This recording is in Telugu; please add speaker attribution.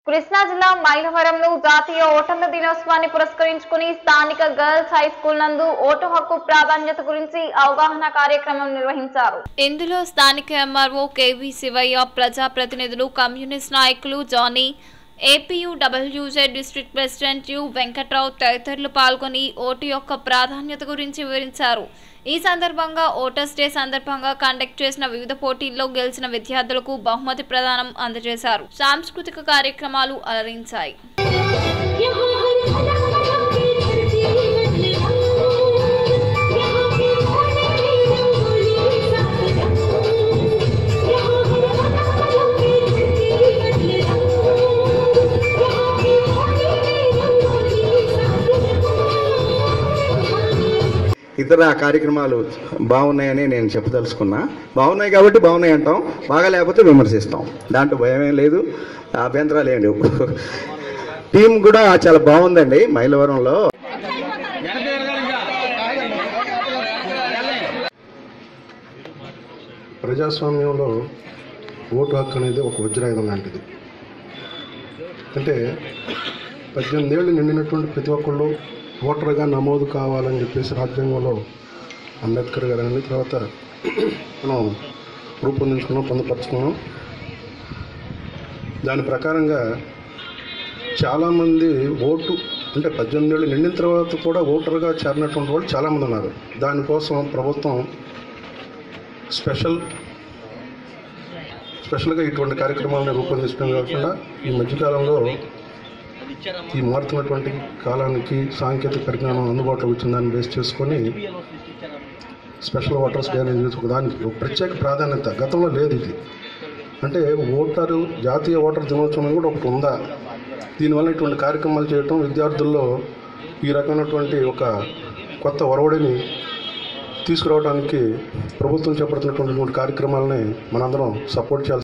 Speaker 1: కృష్ణా జిల్లా మైలవరంలో జాతీయ ఓటర్ల దినోత్సవాన్ని పురస్కరించుకుని స్థానిక గర్ల్స్ హై స్కూల్ నందు ఓటు హక్కు ప్రాధాన్యత గురించి అవగాహన కార్యక్రమం నిర్వహించారు ఇందులో స్థానిక ఎంఆర్ఓ కేవీ శివయ్య ప్రజాప్రతినిధులు కమ్యూనిస్ట్ నాయకులు Johnny APU WZ district president U Venkatrao తదితరులు పాల్గొని ఓటు యొక్క ప్రాధాన్యత గురించి వివరించారు ఈ సందర్భంగా ఓటర్స్ డే సందర్భంగా కండక్ట్ చేసిన వివిధ పోటీల్లో గెలిచిన విద్యార్థులకు బహుమతి ప్రదానం అందజేశారు సాంస్కృతిక కార్యక్రమాలు అలరించాయి
Speaker 2: यहाँ हर हलक की धरती बदले हम यहाँ के होने की रंगोली साथ हम यहाँ हर हलक की धरती बदले हम यहाँ के होने की रंगोली साथ हम
Speaker 3: ఇతర కార్యక్రమాలు బాగున్నాయని నేను చెప్పదలుచుకున్నా బాగున్నాయి కాబట్టి బాగున్నాయి అంటాం బాగా లేకపోతే విమర్శిస్తాం దాంట్లో భయమేం లేదు అభ్యంతరాలు ఏం లేవు టీం కూడా చాలా బాగుందండి మైలవరంలో
Speaker 4: ప్రజాస్వామ్యంలో ఓటు హక్కు అనేది ఒక వజ్రాయుధం లాంటిది అంటే పద్దెనిమిది ఏళ్ళు నిండినటువంటి ప్రతి ఒక్కళ్ళు ఓటర్గా నమోదు కావాలని చెప్పేసి రాజ్యాంగంలో అంబేద్కర్ గారు అని తర్వాత మనం రూపొందించుకున్నాం పొందపరుచుకున్నాం దాని ప్రకారంగా చాలామంది ఓటు అంటే పద్దెనిమిది ఏళ్ళు నిండిన తర్వాత కూడా ఓటర్గా చేరినటువంటి వాళ్ళు చాలామంది ఉన్నారు దానికోసం ప్రభుత్వం స్పెషల్ స్పెషల్గా ఇటువంటి కార్యక్రమాలను రూపొందించడం కాకుండా ఈ మధ్యకాలంలో ఈ మారుతున్నటువంటి కాలానికి సాంకేతిక పరిజ్ఞానం అందుబాటులోకి వచ్చిన దాన్ని బేస్ చేసుకొని స్పెషల్ వాటర్స్ డే అనేది ఒక దానికి ఒక ప్రత్యేక ప్రాధాన్యత గతంలో లేదు ఇది అంటే ఓటరు జాతీయ ఓటర్ దినోత్సవం అని కూడా ఒకటి ఉందా దీనివల్ల ఇటువంటి కార్యక్రమాలు చేయటం విద్యార్థుల్లో ఈ రకమైనటువంటి ఒక కొత్త ఒరవడిని తీసుకురావడానికి ప్రభుత్వం చేపడుతున్నటువంటి కార్యక్రమాలని మనందరం సపోర్ట్ చేయాలి